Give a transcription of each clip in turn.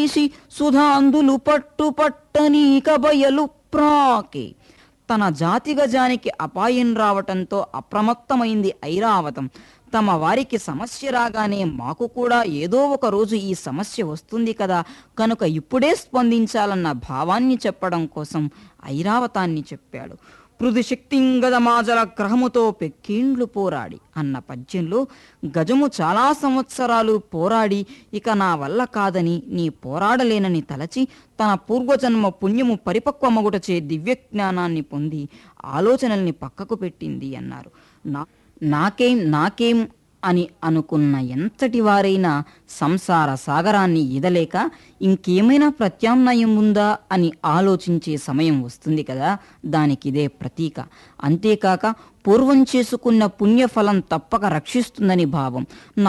కలిసి సుధాందులు పట్టు పట్టనీక బయలు ప్రాకే తన జాతి గజానికి అపాయం రావటంతో అప్రమత్తమైంది ఐరావతం తమ వారికి సమస్య రాగానే మాకు కూడా ఏదో ఒక రోజు ఈ సమస్య వస్తుంది కదా కనుక ఇప్పుడే స్పందించాలన్న భావాన్ని చెప్పడం కోసం ఐరావతాన్ని చెప్పాడు పృథు శక్తింగదమాజల గ్రహముతో పెక్కిండ్లు పోరాడి అన్న పద్యంలో గజము చాలా సంవత్సరాలు పోరాడి ఇక నా వల్ల కాదని నీ పోరాడలేనని తలచి తన పూర్వజన్మ పుణ్యము పరిపక్వమగుటచే దివ్యజ్ఞానాన్ని పొంది ఆలోచనల్ని పక్కకు పెట్టింది అన్నారు నా నాకేం నాకేం అని అనుకున్న ఎంతటి వారైనా సంసార సాగరాన్ని ఈదలేక ఇంకేమైనా ప్రత్యామ్నాయం ఉందా అని ఆలోచించే సమయం వస్తుంది కదా దానికిదే ప్రతీక అంతేకాక పూర్వం చేసుకున్న పుణ్యఫలం తప్పక రక్షిస్తుందని భావం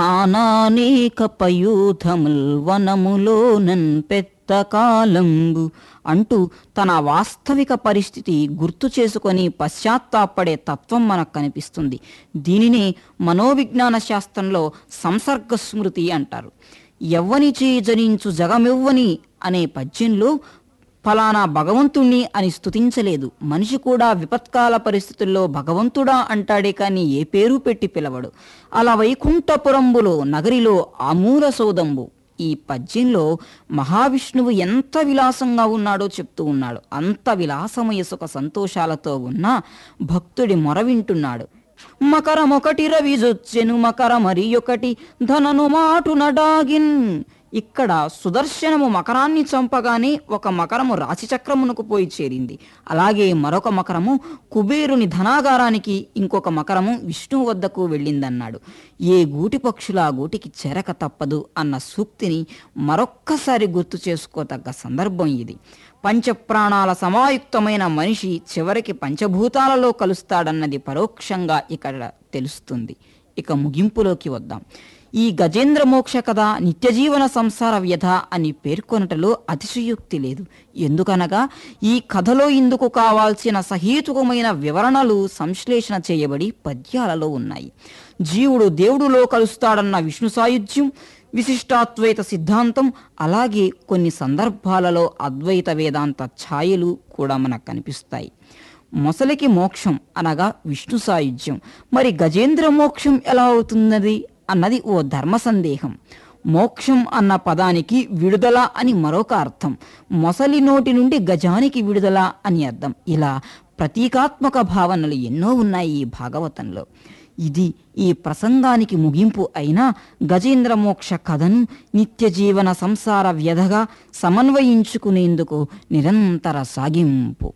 నానానేక పయూధముల్ వనములోనన్ పెత్త కాలంబు అంటూ తన వాస్తవిక పరిస్థితి గుర్తు చేసుకొని పశ్చాత్తాపడే తత్వం మనకు కనిపిస్తుంది దీనినే మనోవిజ్ఞాన శాస్త్రంలో సంసర్గ స్మృతి అంటారు ఎవ్వని చేయి జనించు జగమెవ్వని అనే పద్యంలో ఫలానా భగవంతుణ్ణి అని స్తుతించలేదు మనిషి కూడా విపత్కాల పరిస్థితుల్లో భగవంతుడా అంటాడే కానీ ఏ పేరు పెట్టి పిలవడు అలా వైకుంఠపురంబులో నగరిలో ఆమూల సౌదంబు ఈ పద్యంలో మహావిష్ణువు ఎంత విలాసంగా ఉన్నాడో చెప్తూ ఉన్నాడు అంత విలాసమయ సుఖ సంతోషాలతో ఉన్న భక్తుడి మొర వింటున్నాడు మకరమొకటి రవిజొచ్చెను మకర మరి ఒకటి ధనను మాటు నడాగిన్ ఇక్కడ సుదర్శనము మకరాన్ని చంపగానే ఒక మకరము రాశిచక్రమునకు పోయి చేరింది అలాగే మరొక మకరము కుబేరుని ధనాగారానికి ఇంకొక మకరము విష్ణువు వద్దకు వెళ్ళిందన్నాడు ఏ గూటి పక్షుల ఆ గూటికి చెరక తప్పదు అన్న సూక్తిని మరొక్కసారి గుర్తు చేసుకోతగ్గ సందర్భం ఇది పంచప్రాణాల సమాయుక్తమైన మనిషి చివరికి పంచభూతాలలో కలుస్తాడన్నది పరోక్షంగా ఇక్కడ తెలుస్తుంది ఇక ముగింపులోకి వద్దాం ఈ గజేంద్ర మోక్ష కథ నిత్యజీవన సంసార వ్యధ అని పేర్కొనటలో అతిశయోక్తి లేదు ఎందుకనగా ఈ కథలో ఇందుకు కావాల్సిన సహేతుకమైన వివరణలు సంశ్లేషణ చేయబడి పద్యాలలో ఉన్నాయి జీవుడు దేవుడులో కలుస్తాడన్న విష్ణు సాయుధ్యం విశిష్టాద్వైత సిద్ధాంతం అలాగే కొన్ని సందర్భాలలో అద్వైత వేదాంత ఛాయలు కూడా మనకు కనిపిస్తాయి మొసలికి మోక్షం అనగా విష్ణు సాయుధ్యం మరి గజేంద్ర మోక్షం ఎలా అవుతున్నది అన్నది ఓ ధర్మ సందేహం మోక్షం అన్న పదానికి విడుదల అని మరొక అర్థం మొసలి నోటి నుండి గజానికి విడుదల అని అర్థం ఇలా ప్రతీకాత్మక భావనలు ఎన్నో ఉన్నాయి ఈ భాగవతంలో ఇది ఈ ప్రసంగానికి ముగింపు అయినా గజేంద్ర మోక్ష కథను నిత్య జీవన సంసార వ్యధగా సమన్వయించుకునేందుకు నిరంతర సాగింపు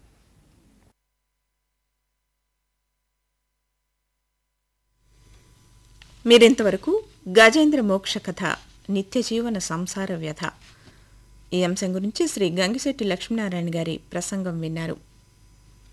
మీరింతవరకు గజేంద్ర మోక్ష కథ నిత్య జీవన సంసార వ్యధ ఈ అంశం గురించి శ్రీ గంగిశెట్టి లక్ష్మీనారాయణ గారి ప్రసంగం విన్నారు